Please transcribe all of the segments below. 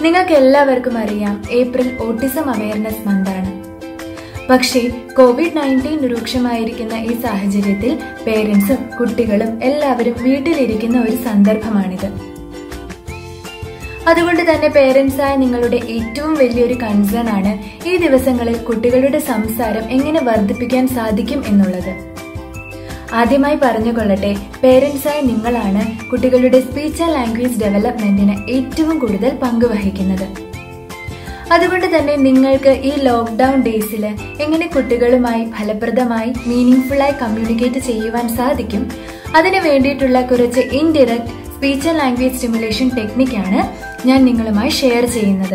നിങ്ങൾക്ക് എല്ലാവർക്കും അറിയാം ഏപ്രിൽ ഓട്ടിസം അവയർനെസ് മന്താണ് പക്ഷേ കോവിഡ് നയൻറ്റീൻ രൂക്ഷമായിരിക്കുന്ന ഈ സാഹചര്യത്തിൽ പേരൻസും കുട്ടികളും എല്ലാവരും വീട്ടിലിരിക്കുന്ന ഒരു സന്ദർഭമാണിത് അതുകൊണ്ട് തന്നെ പേരൻസായ നിങ്ങളുടെ ഏറ്റവും വലിയൊരു കൺസേൺ ആണ് ഈ ദിവസങ്ങളിൽ കുട്ടികളുടെ സംസാരം എങ്ങനെ വർദ്ധിപ്പിക്കാൻ സാധിക്കും എന്നുള്ളത് ആദ്യമായി പറഞ്ഞുകൊള്ളട്ടെ പേരൻസായ നിങ്ങളാണ് കുട്ടികളുടെ സ്പീച്ച് ആൻഡ് ലാംഗ്വേജ് ഡെവലപ്മെന്റിന് ഏറ്റവും കൂടുതൽ പങ്കുവഹിക്കുന്നത് അതുകൊണ്ട് തന്നെ നിങ്ങൾക്ക് ഈ ലോക്ക്ഡൌൺ ഡേയ്സിൽ എങ്ങനെ കുട്ടികളുമായി ഫലപ്രദമായി മീനിങ്ഫുള്ളായി കമ്മ്യൂണിക്കേറ്റ് ചെയ്യുവാൻ സാധിക്കും അതിനു വേണ്ടിയിട്ടുള്ള കുറച്ച് indirect speech and language stimulation ടെക്നിക്കാണ് ഞാൻ നിങ്ങളുമായി ഷെയർ ചെയ്യുന്നത്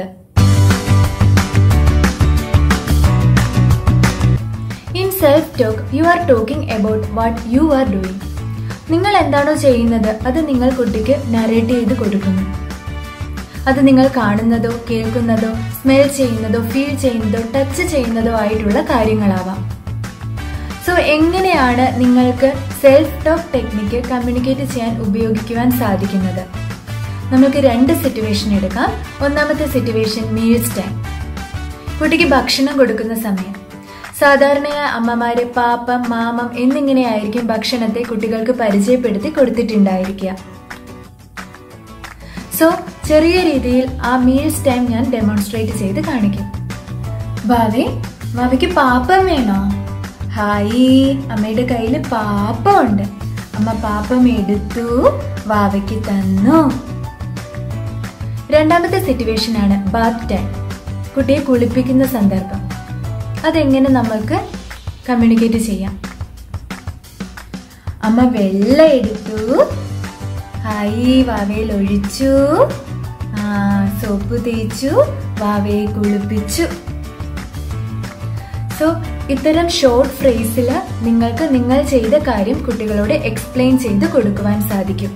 in self talk you are talking about what you are doing നിങ്ങൾ എന്താണോ ചെയ്യുന്നത് അത് നിങ്ങൾ കുട്ടിക്ക് നറേറ്റ് ചെയ്ത് കൊടുക്കുന്നു അത് നിങ്ങൾ കാണുന്നതോ കേൾക്കുന്നതോ സ്മെൽ ചെയ്യുന്നതോ ഫീൽ ചെയ്യുന്നതോ ടച്ച് ചെയ്യുന്നതോ ആയിട്ടുള്ള കാര്യങ്ങളാവാം സോ എങ്ങനെയാണ് നിങ്ങൾക്ക് സെൽഫ് ടോക്ക് ടെക്നിക്ക് കമ്മ്യൂണിക്കേറ്റ് ചെയ്യാൻ ഉപയോഗിക്കുവാൻ സാധിക്കുന്നത് നമുക്ക് രണ്ട് സിറ്റുവേഷൻ എടുക്കാം ഒന്നാമത്തെ സിറ്റുവേഷൻ മീൽസ് ടൈം കുട്ടിക്ക് ഭക്ഷണം കൊടുക്കുന്ന സമയം സാധാരണയായി അമ്മമാര് പാപ്പം മാമം എന്നിങ്ങനെയായിരിക്കും ഭക്ഷണത്തെ കുട്ടികൾക്ക് പരിചയപ്പെടുത്തി കൊടുത്തിട്ടുണ്ടായിരിക്കുക സോ ചെറിയ രീതിയിൽ ആ മീൽസ് ടൈം ഞാൻ ഡെമോൺസ്ട്രേറ്റ് ചെയ്ത് കാണിക്കും ഭാവി ഭാവിക്ക് പാപ്പം വേണോ ഹായ് അമ്മയുടെ കയ്യിൽ പാപ്പം ഉണ്ട് അമ്മ പാപ്പം എടുത്തു വാവയ്ക്ക് തന്നു രണ്ടാമത്തെ സിറ്റുവേഷൻ ആണ് ബാത്ത് ടൈം കുട്ടിയെ കുളിപ്പിക്കുന്ന സന്ദർഭം അതെങ്ങനെ നമുക്ക് കമ്മ്യൂണിക്കേറ്റ് ചെയ്യാം അമ്മ വെള്ളം എടുത്തു ഹായ് വാവയിൽ ഒഴിച്ചു ആ സോപ്പ് തേച്ചു വാവയെ കുളിപ്പിച്ചു സോ ഇത്തരം ഷോർട്ട് ഫ്രേസിൽ നിങ്ങൾക്ക് നിങ്ങൾ ചെയ്ത കാര്യം കുട്ടികളോട് എക്സ്പ്ലെയിൻ ചെയ്ത് കൊടുക്കുവാൻ സാധിക്കും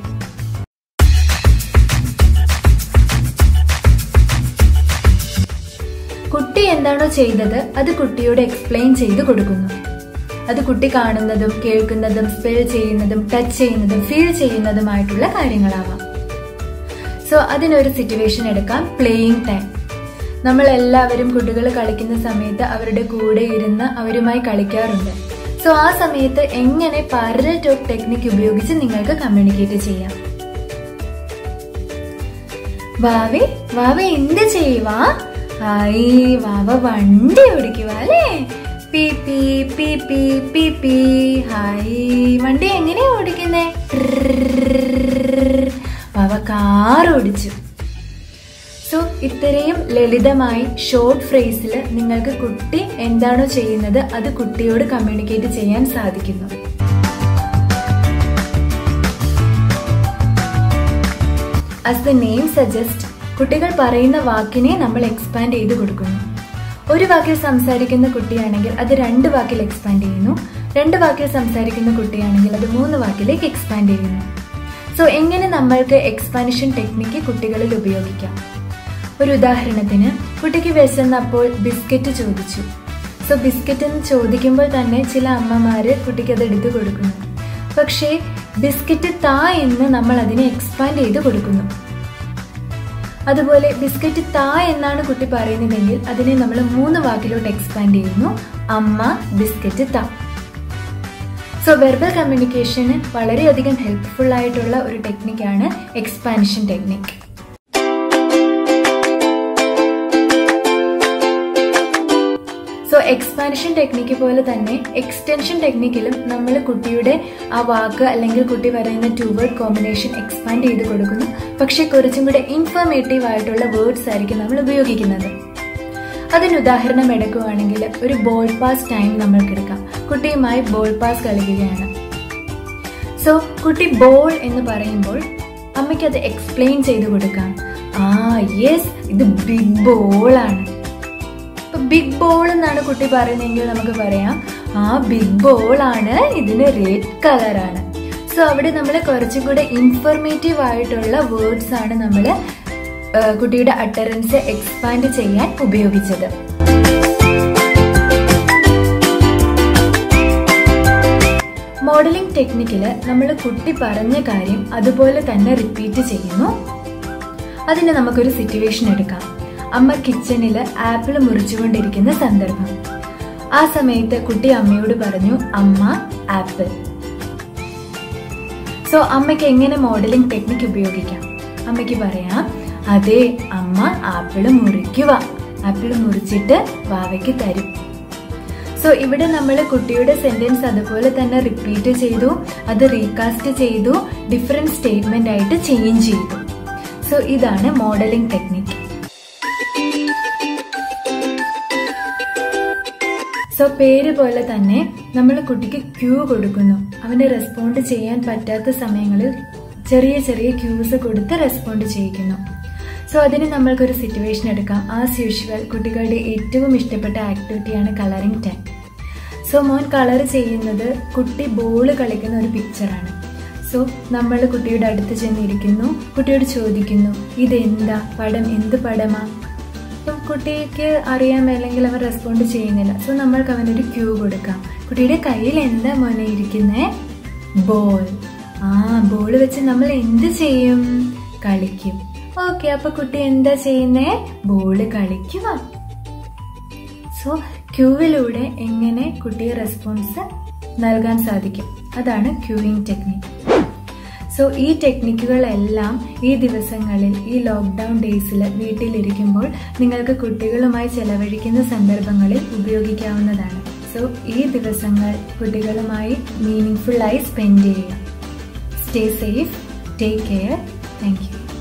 കുട്ടി എന്താണോ ചെയ്തത് അത് കുട്ടിയോട് എക്സ്പ്ലെയിൻ ചെയ്ത് കൊടുക്കുന്നു അത് കുട്ടി കാണുന്നതും കേൾക്കുന്നതും സ്പെൽ ചെയ്യുന്നതും ടച്ച് ചെയ്യുന്നതും ഫീൽ ചെയ്യുന്നതുമായിട്ടുള്ള കാര്യങ്ങളാവാം സോ അതിനൊരു സിറ്റുവേഷൻ എടുക്കാം പ്ലേയിങ് ടൈം നമ്മൾ എല്ലാവരും കുട്ടികൾ കളിക്കുന്ന സമയത്ത് അവരുടെ കൂടെ ഇരുന്ന് അവരുമായി കളിക്കാറുണ്ട് സോ ആ സമയത്ത് എങ്ങനെ പാരലൽ ടോക്ക് ടെക്നിക് ഉപയോഗിച്ച് നിങ്ങൾക്ക് കമ്മ്യൂണിക്കേറ്റ് ചെയ്യാം വാവി വാവി എന്ത് ചെയ്യുവാ ഹായ് വാവ വണ്ടി ഓടിക്കുക അല്ലേ പി പി പി പി പി പി ഹായ് വണ്ടി എങ്ങനെയാ ഓടിക്കുന്നേ വാവ കാർ ഓടിച്ചു സോ ഇത്രയും ലളിതമായി ഷോർട്ട് ഫ്രേസിൽ നിങ്ങൾക്ക് കുട്ടി എന്താണോ ചെയ്യുന്നത് അത് കുട്ടിയോട് കമ്മ്യൂണിക്കേറ്റ് ചെയ്യാൻ സാധിക്കുന്നു ആസ് ദ നെയിം സജസ്റ്റ് കുട്ടികൾ പറയുന്ന വാക്കിനെ നമ്മൾ എക്സ്പാൻഡ് ചെയ്ത് കൊടുക്കുന്നു ഒരു വാക്കിൽ സംസാരിക്കുന്ന കുട്ടിയാണെങ്കിൽ അത് രണ്ട് വാക്കിൽ എക്സ്പാൻഡ് ചെയ്യുന്നു രണ്ട് വാക്കിൽ സംസാരിക്കുന്ന കുട്ടിയാണെങ്കിൽ അത് മൂന്ന് വാക്കിലേക്ക് എക്സ്പാൻഡ് ചെയ്യുന്നു സോ എങ്ങനെ നമ്മൾക്ക് എക്സ്പാൻഷൻ ടെക്നിക്ക് കുട്ടികളിൽ ഉപയോഗിക്കാം ഒരു ഉദാഹരണത്തിന് കുട്ടിക്ക് വിശന്നപ്പോൾ ബിസ്ക്കറ്റ് ചോദിച്ചു സോ ബിസ്ക്കറ്റ് എന്ന് ചോദിക്കുമ്പോൾ തന്നെ ചില അമ്മമാര് കുട്ടിക്ക് അത് എടുത്തു കൊടുക്കുന്നു പക്ഷേ ബിസ്ക്കറ്റ് താ എന്ന് നമ്മൾ അതിനെ എക്സ്പാൻഡ് ചെയ്ത് കൊടുക്കുന്നു അതുപോലെ ബിസ്ക്കറ്റ് താ എന്നാണ് കുട്ടി പറയുന്നതെങ്കിൽ അതിനെ നമ്മൾ മൂന്ന് വാക്കിലോട്ട് എക്സ്പാൻഡ് ചെയ്യുന്നു അമ്മ ബിസ്ക്കറ്റ് താ സോ വെർബൽ കമ്മ്യൂണിക്കേഷന് വളരെയധികം ഹെൽപ്ഫുൾ ആയിട്ടുള്ള ഒരു ടെക്നിക്കാണ് expansion technique so expansion technique പോലെ തന്നെ എക്സ്റ്റൻഷൻ ടെക്നിക്കിലും നമ്മൾ കുട്ടിയുടെ ആ വാക്ക് അല്ലെങ്കിൽ കുട്ടി പറയുന്ന ടു വേർഡ് കോമ്പിനേഷൻ എക്സ്പാൻഡ് ചെയ്ത് കൊടുക്കുന്നു പക്ഷെ കുറച്ചും കൂടെ ഇൻഫോർമേറ്റീവ് ആയിട്ടുള്ള വേർഡ്സ് ആയിരിക്കും നമ്മൾ ഉപയോഗിക്കുന്നത് അതിന് ഉദാഹരണം എടുക്കുകയാണെങ്കിൽ ഒരു ബോൾ പാസ് ടൈം നമ്മൾക്ക് എടുക്കാം കുട്ടിയുമായി ബോൾ പാസ് കളിക്കുകയാണ് സോ കുട്ടി ബോൾ എന്ന് പറയുമ്പോൾ അമ്മയ്ക്ക് അത് എക്സ്പ്ലെയിൻ ചെയ്ത് കൊടുക്കാം ആ യെസ് ഇത് ബിഗ് ബോൾ ആണ് ബിഗ് ബോൾ എന്നാണ് കുട്ടി പറയുന്നതെങ്കിൽ നമുക്ക് പറയാം ആ ബിഗ് ബോൾ ആണ് ഇതിന് റെഡ് കളറാണ് സോ അവിടെ നമ്മൾ കുറച്ചും കൂടെ ഇൻഫോർമേറ്റീവ് ആയിട്ടുള്ള വേർഡ്സ് ആണ് നമ്മൾ കുട്ടിയുടെ അട്ടറൻസ് എക്സ്പാൻഡ് ചെയ്യാൻ ഉപയോഗിച്ചത് മോഡലിംഗ് ടെക്നിക്കിൽ നമ്മൾ കുട്ടി പറഞ്ഞ കാര്യം അതുപോലെ തന്നെ റിപ്പീറ്റ് ചെയ്യുന്നു അതിന് നമുക്കൊരു സിറ്റുവേഷൻ എടുക്കാം അമ്മ കിച്ചണിൽ ആപ്പിൾ മുറിച്ചുകൊണ്ടിരിക്കുന്ന സന്ദർഭം ആ സമയത്ത് കുട്ടി അമ്മയോട് പറഞ്ഞു അമ്മ ആപ്പിൾ സോ അമ്മയ്ക്ക് എങ്ങനെ മോഡലിംഗ് ടെക്നിക്ക് ഉപയോഗിക്കാം അമ്മയ്ക്ക് പറയാം അതെ അമ്മ ആപ്പിള് മുറിക്കുക ആപ്പിള് മുറിച്ചിട്ട് വാവയ്ക്ക് തരും സോ ഇവിടെ നമ്മൾ കുട്ടിയുടെ സെന്റൻസ് അതുപോലെ തന്നെ റിപ്പീറ്റ് ചെയ്തു അത് റീകാസ്റ്റ് ചെയ്തു ഡിഫറെന്റ് സ്റ്റേറ്റ്മെന്റ് ആയിട്ട് ചേഞ്ച് ചെയ്തു സോ ഇതാണ് മോഡലിംഗ് ടെക്നിക്ക് സോ പേര് പോലെ തന്നെ നമ്മൾ കുട്ടിക്ക് ക്യൂ കൊടുക്കുന്നു അവന് റെസ്പോണ്ട് ചെയ്യാൻ പറ്റാത്ത സമയങ്ങളിൽ ചെറിയ ചെറിയ ക്യൂസ് കൊടുത്ത് റെസ്പോണ്ട് ചെയ്യിക്കുന്നു സോ അതിന് നമ്മൾക്കൊരു സിറ്റുവേഷൻ എടുക്കാം ആസ് യൂഷ്വൽ കുട്ടികളുടെ ഏറ്റവും ഇഷ്ടപ്പെട്ട ആക്ടിവിറ്റിയാണ് കളറിംഗ് ടൈം സോ മോൻ കളർ ചെയ്യുന്നത് കുട്ടി ബോള് കളിക്കുന്ന ഒരു പിക്ചറാണ് സോ നമ്മൾ കുട്ടിയുടെ അടുത്ത് ചെന്നിരിക്കുന്നു കുട്ടിയോട് ചോദിക്കുന്നു ഇതെന്താ പടം എന്ത് പടമാ അപ്പം കുട്ടിക്ക് അറിയാൻ അല്ലെങ്കിൽ അവൻ റെസ്പോണ്ട് ചെയ്യുന്നില്ല സോ നമ്മൾക്ക് അവനൊരു ക്യൂ കൊടുക്കാം കുട്ടിയുടെ കയ്യിൽ എന്താ മോനെ ഇരിക്കുന്നേ ബോൾ ആ ബോൾ വെച്ച് നമ്മൾ എന്ത് ചെയ്യും കളിക്കും ഓക്കെ അപ്പൊ കുട്ടി എന്താ ചെയ്യുന്നേ ബോള് കളിക്കുക സോ ക്യൂവിലൂടെ എങ്ങനെ കുട്ടിയെ റെസ്പോൺസ് നൽകാൻ സാധിക്കും അതാണ് ക്യൂയിങ് ടെക്നിക് സോ ഈ ടെക്നിക്കുകളെല്ലാം ഈ ദിവസങ്ങളിൽ ഈ ലോക്ക്ഡൗൺ ഡേയ്സിൽ വീട്ടിലിരിക്കുമ്പോൾ നിങ്ങൾക്ക് കുട്ടികളുമായി ചെലവഴിക്കുന്ന സന്ദർഭങ്ങളിൽ ഉപയോഗിക്കാവുന്നതാണ് സോ ഈ ദിവസങ്ങൾ കുട്ടികളുമായി മീനിങ് ഫുള്ളായി സ്പെൻഡ് ചെയ്യുക stay safe take care thank U